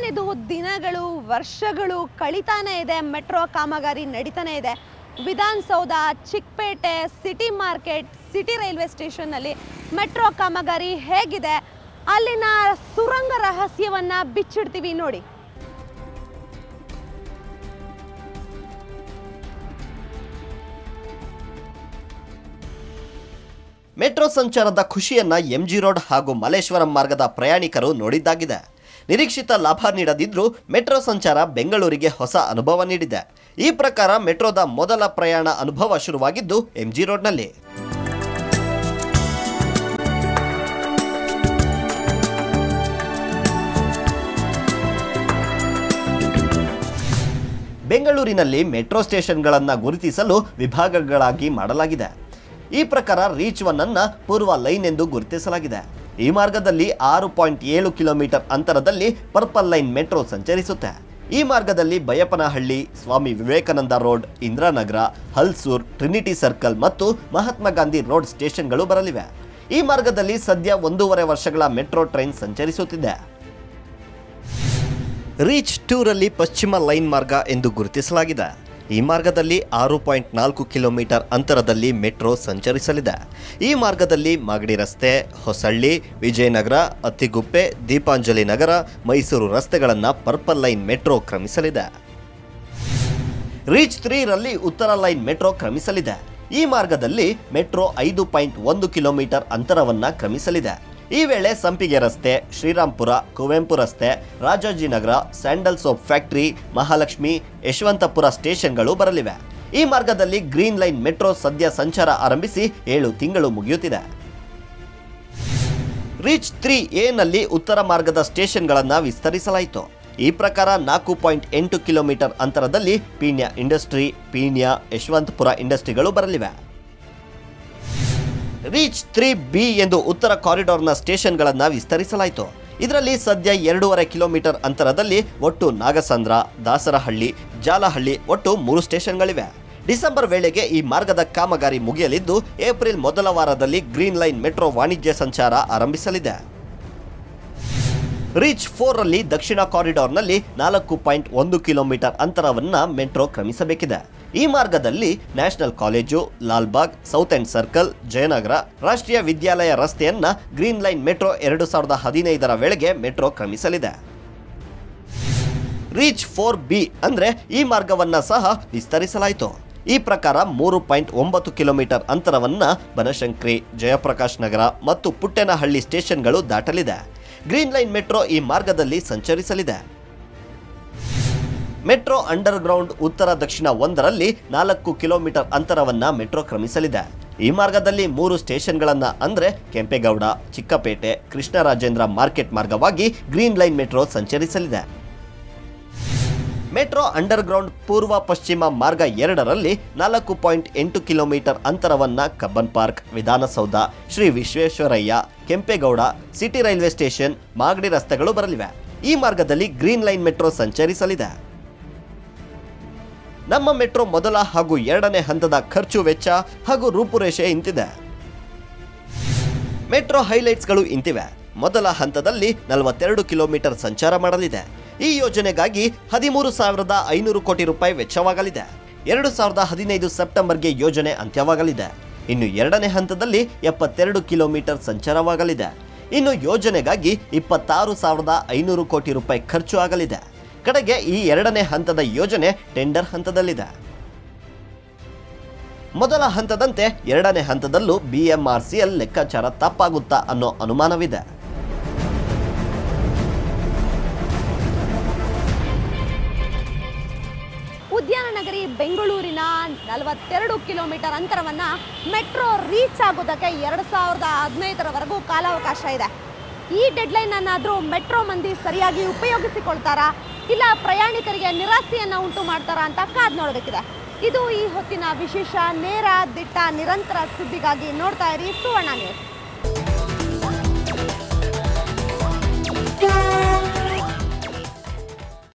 ಏನಿದು ದಿನಗಳು ವರ್ಷಗಳು ಕಳೀತಾನೆ ಇದೆ ಮೆಟ್ರೋ ಕಾಮಗಾರಿ ನಡೀತಾನೆ ಇದೆ Vidhana Soudha Chickpet city market city railway ಸ್ಟೇಷನ್ನಲ್ಲಿ ಮೆಟ್ರೋ ಕಾಮಗಾರಿ ಹೇಗಿದೆ ಅಲ್ಲಿನ ಸುರಂಗ ರಹಸ್ಯವನ್ನ ಬಿಚ್ಚಿಡ್ತೀವಿ ನೋಡಿ ಮೆಟ್ರೋ ಸಂಚಾರದ ಖುಷಿಯನ್ನ ಎಂಜಿ ರೋಡ್ ಹಾಗೂ ಮಲ್ಲೇಶ್ವರಂ ಮಾರ್ಗದ ಪ್ರಯಾಣಿಕರು ನೋಡಿದ್ದಾಗಿದೆ ನಿರೀಕ್ಷಿತ ಲಾಭ ನೀಡದಿದ್ರೂ ಮೆಟ್ರೋ ಸಂಚಾರ ಬೆಂಗಳೂರಿಗೆ ಹೊಸ ಅನುಭವ ನೀಡಿದೆ ಈ ಪ್ರಕಾರ ಮೆಟ್ರೋದ ಮೊದಲ ಪ್ರಯಾಣ ಅನುಭವ ಶುರುವಾಗಿದ್ದು ಎಂಜಿ ರೋಡ್ನಲ್ಲಿ ಬೆಂಗಳೂರಿನಲ್ಲಿ ಮೆಟ್ರೋ ಸ್ಟೇಷನ್ಗಳನ್ನು ಗುರುತಿಸಲು ವಿಭಾಗಗಳಾಗಿ ಮಾಡಲಾಗಿದೆ ಈ ಪ್ರಕಾರ ರೀಚ್ ಒನ್ ಅನ್ನ ಪೂರ್ವ ಲೈನ್ ಎಂದು ಗುರುತಿಸಲಾಗಿದೆ ಈ ಮಾರ್ಗದಲ್ಲಿ ಆರು ಪಾಯಿಂಟ್ ಏಳು ಕಿಲೋಮೀಟರ್ ಅಂತರದಲ್ಲಿ ಪರ್ಪಲ್ ಲೈನ್ ಮೆಟ್ರೋ ಸಂಚರಿಸುತ್ತೆ ಈ ಮಾರ್ಗದಲ್ಲಿ Baiyappanahalli Swami Vivekananda road Indiranagar Halsur Trinity circle ಮತ್ತು ಮಹಾತ್ಮ ಗಾಂಧಿ ರೋಡ್ ಸ್ಟೇಷನ್ಗಳು ಬರಲಿವೆ ಈ ಮಾರ್ಗದಲ್ಲಿ ಸದ್ಯ ಒಂದೂವರೆ ವರ್ಷಗಳ ಮೆಟ್ರೋ ಟ್ರೈನ್ ಸಂಚರಿಸುತ್ತಿದೆ ರೀಚ್ ಟೂರಲ್ಲಿ ಪಶ್ಚಿಮ ಲೈನ್ ಮಾರ್ಗ ಎಂದು ಗುರುತಿಸಲಾಗಿದೆ ಈ ಮಾರ್ಗದಲ್ಲಿ ಆರು ಪಾಯಿಂಟ್ ನಾಲ್ಕು ಕಿಲೋಮೀಟರ್ ಅಂತರದಲ್ಲಿ ಮೆಟ್ರೋ ಸಂಚರಿಸಲಿದೆ ಈ ಮಾರ್ಗದಲ್ಲಿ ಮಾಗಡಿ ರಸ್ತೆ ಹೊಸಳ್ಳಿ ವಿಜಯನಗರ ಅತ್ತಿಗುಪ್ಪೆ ದೀಪಾಂಜಲಿ ನಗರ ಮೈಸೂರು ರಸ್ತೆಗಳನ್ನು ಪರ್ಪಲ್ ಲೈನ್ ಮೆಟ್ರೋ ಕ್ರಮಿಸಲಿದೆ ರೀಚ್ ತ್ರೀರಲ್ಲಿ ಉತ್ತರ ಲೈನ್ ಮೆಟ್ರೋ ಕ್ರಮಿಸಲಿದೆ ಈ ಮಾರ್ಗದಲ್ಲಿ ಮೆಟ್ರೋ ಐದು ಪಾಯಿಂಟ್ ಒಂದು ಕಿಲೋಮೀಟರ್ ಅಂತರವನ್ನ ಕ್ರಮಿಸಲಿದೆ ಈ ವೇಳೆ ಸಂಪಿಗೆ ರಸ್ತೆ ಶ್ರೀರಾಂಪುರ ಕುವೆಂಪು ರಸ್ತೆ Rajajinagar sandal soap factory Mahalakshmi Yeshwantpur ಸ್ಟೇಷನ್ಗಳು ಬರಲಿವೆ ಈ ಮಾರ್ಗದಲ್ಲಿ ಗ್ರೀನ್ ಲೈನ್ ಮೆಟ್ರೋ ಸದ್ಯ ಸಂಚಾರ ಆರಂಭಿಸಿ ಏಳು ತಿಂಗಳು ಮುಗಿಯುತ್ತಿದೆ ರೀಚ್ ತ್ರೀ ಎನಲ್ಲಿ ಉತ್ತರ ಮಾರ್ಗದ ಸ್ಟೇಷನ್ಗಳನ್ನು ವಿಸ್ತರಿಸಲಾಯಿತು ಈ ಪ್ರಕಾರ ನಾಲ್ಕು ಪಾಯಿಂಟ್ ಎಂಟು ಕಿಲೋಮೀಟರ್ ಅಂತರದಲ್ಲಿ ಪೀಣ್ಯ ಇಂಡಸ್ಟ್ರಿ ಪೀಣ್ಯ ಯಶವಂತಪುರ ಇಂಡಸ್ಟ್ರಿಗಳು ಬರಲಿವೆ ರೀಚ್ ತ್ರೀ ಬಿ ಎಂದು ಉತ್ತರ ಕಾರಿಡಾರ್ನ ಸ್ಟೇಷನ್ಗಳನ್ನು ವಿಸ್ತರಿಸಲಾಯಿತು ಇದರಲ್ಲಿ ಸದ್ಯ ಎರಡೂವರೆ ಕಿಲೋಮೀಟರ್ ಅಂತರದಲ್ಲಿ ಒಟ್ಟು ನಾಗಸಂದ್ರ ದಾಸರಹಳ್ಳಿ ಜಾಲಹಳ್ಳಿ ಒಟ್ಟು ಮೂರು ಸ್ಟೇಷನ್ಗಳಿವೆ ಡಿಸೆಂಬರ್ ವೇಳೆಗೆ ಈ ಮಾರ್ಗದ ಕಾಮಗಾರಿ ಮುಗಿಯಲಿದ್ದು ಏಪ್ರಿಲ್ ಮೊದಲ ವಾರದಲ್ಲಿ ಗ್ರೀನ್ ಲೈನ್ ಮೆಟ್ರೋ ವಾಣಿಜ್ಯ ಸಂಚಾರ ಆರಂಭಿಸಲಿದೆ ರೀಚ್ ಫೋರ್ ರಲ್ಲಿ ದಕ್ಷಿಣ ಕಾರಿಡಾರ್ನಲ್ಲಿ ನಾಲ್ಕು ಪಾಯಿಂಟ್ ಒಂದು ಕಿಲೋಮೀಟರ್ ಅಂತರವನ್ನ ಮೆಟ್ರೋ ಕ್ರಮಿಸಬೇಕಿದೆ ಈ ಮಾರ್ಗದಲ್ಲಿ national college Lalbagh south end circle Jayanagar Rashtreeya Vidyalaya ರಸ್ತೆಯನ್ನ ಗ್ರೀನ್ ಲೈನ್ ಮೆಟ್ರೋ ಎರಡು ಸಾವಿರದ ಹದಿನೈದರ ವೇಳೆಗೆ ಮೆಟ್ರೋ ಕ್ರಮಿಸಲಿದೆ ರೀಚ್ ಫೋರ್ ಬಿ ಅಂದ್ರೆ ಈ ಮಾರ್ಗವನ್ನ ಸಹ ವಿಸ್ತರಿಸಲಾಯಿತು ಈ ಪ್ರಕಾರ ಮೂರು ಪಾಯಿಂಟ್ ಒಂಬತ್ತು ಕಿಲೋಮೀಟರ್ ಅಂತರವನ್ನ ಬನಶಂಕರಿ ಜಯಪ್ರಕಾಶ್ ನಗರ ಮತ್ತು ಪುಟ್ಟೆನಹಳ್ಳಿ ಸ್ಟೇಷನ್ಗಳು ದಾಟಲಿದೆ ಗ್ರೀನ್ ಲೈನ್ ಮೆಟ್ರೋ ಈ ಮಾರ್ಗದಲ್ಲಿ ಸಂಚರಿಸಲಿದೆ ಮೆಟ್ರೋ ಅಂಡರ್ ಗ್ರೌಂಡ್ ಉತ್ತರ ದಕ್ಷಿಣ ಒಂದರಲ್ಲಿ ನಾಲ್ಕು ಕಿಲೋಮೀಟರ್ ಅಂತರವನ್ನ ಮೆಟ್ರೋ ಕ್ರಮಿಸಲಿದೆ ಈ ಮಾರ್ಗದಲ್ಲಿ ಮೂರು ಸ್ಟೇಷನ್ಗಳನ್ನ ಅಂದ್ರೆ ಕೆಂಪೇಗೌಡ ಚಿಕ್ಕಪೇಟೆ ಕೃಷ್ಣರಾಜೇಂದ್ರ ಮಾರ್ಕೆಟ್ ಮಾರ್ಗವಾಗಿ ಗ್ರೀನ್ ಲೈನ್ ಮೆಟ್ರೋ ಸಂಚರಿಸಲಿದೆ ಮೆಟ್ರೋ ಅಂಡರ್ ಗ್ರೌಂಡ್ ಪೂರ್ವ ಪಶ್ಚಿಮ ಮಾರ್ಗ ಎರಡರಲ್ಲಿ ನಾಲ್ಕು ಪಾಯಿಂಟ್ ಎಂಟು ಕಿಲೋಮೀಟರ್ ಅಂತರವನ್ನ Cubbon park Vidhana Soudha Shri Visvesvaraya Kempegowda city railway station Magadi ರಸ್ತೆಗಳು ಬರಲಿವೆ ಈ ಮಾರ್ಗದಲ್ಲಿ ಗ್ರೀನ್ ಲೈನ್ ಮೆಟ್ರೋ ಸಂಚರಿಸಲಿದೆ ನಮ್ಮ ಮೆಟ್ರೋ ಮೊದಲ ಹಾಗೂ ಎರಡನೇ ಹಂತದ ಖರ್ಚು ವೆಚ್ಚ ಹಾಗೂ ರೂಪುರೇಷೆ ಇಂತಿದೆ ಮೆಟ್ರೋ ಹೈಲೈಟ್ಸ್ಗಳು ಇಂತಿವೆ ಮೊದಲ ಹಂತದಲ್ಲಿ ನಲವತ್ತೆರಡು ಕಿಲೋಮೀಟರ್ ಸಂಚಾರ ಮಾಡಲಿದೆ ಈ ಯೋಜನೆಗಾಗಿ ಹದಿಮೂರು ಸಾವಿರದ ಐನೂರು ಕೋಟಿ ರೂಪಾಯಿ ವೆಚ್ಚವಾಗಲಿದೆ ಎರಡು ಸಾವಿರದ ಹದಿನೈದು ಸೆಪ್ಟೆಂಬರ್ಗೆ ಯೋಜನೆ ಅಂತ್ಯವಾಗಲಿದೆ ಇನ್ನು ಎರಡನೇ ಹಂತದಲ್ಲಿ ಎಪ್ಪತ್ತೆರಡು ಕಿಲೋಮೀಟರ್ ಸಂಚಾರವಾಗಲಿದೆ ಇನ್ನು ಯೋಜನೆಗಾಗಿ ಇಪ್ಪತ್ತಾರು ಸಾವಿರದ ಐನೂರು ಕೋಟಿ ರೂಪಾಯಿ ಖರ್ಚು ಆಗಲಿದೆ ಕಡೆಗೆ ಈ ಎರಡನೇ ಹಂತದ ಯೋಜನೆ ಟೆಂಡರ್ ಹಂತದಲ್ಲಿದೆ ಮೊದಲ ಹಂತದಂತೆ ಎರಡನೇ ಹಂತದಲ್ಲೂ ಬಿಎಂಆರ್ಸಿಎಲ್ ಲೆಕ್ಕಾಚಾರ ತಪ್ಪಾಗುತ್ತಾ ಅನ್ನೋ ಅನುಮಾನವಿದೆ ಉದ್ಯಾನ ನಗರಿ ಬೆಂಗಳೂರಿನ ನಲವತ್ತೆರಡು ಕಿಲೋಮೀಟರ್ ಅಂತರವನ್ನ ಮೆಟ್ರೋ ರೀಚ್ ಆಗೋದಕ್ಕೆ ಎರಡು ಸಾವಿರದ ಹದಿನೈದರವರೆಗೂ ಕಾಲಾವಕಾಶ ಇದೆ ಈ ಡೆಡ್ಲೈನ್ ಅನ್ನಾದರೂ ಮೆಟ್ರೋ ಮಂದಿ ಸರಿಯಾಗಿ ಉಪಯೋಗಿಸಿಕೊಳ್ತಾರಾ ಇಲ್ಲ ಪ್ರಯಾಣಿಕರಿಗೆ ನಿರಾಸೆಯನ್ನು ಉಂಟು ಮಾಡ್ತಾರಾ ಅಂತ ಕಾದ್ ನೋಡಬೇಕಿದೆ ಇದು ಈ ಹೊತ್ತಿನ ವಿಶೇಷ ನೇರ ದಿಟ್ಟ ನಿರಂತರ ಸುದ್ದಿಗಾಗಿ ನೋಡ್ತಾ ಇರಿ ಸುವರ್ಣ ನ್ಯೂಸ್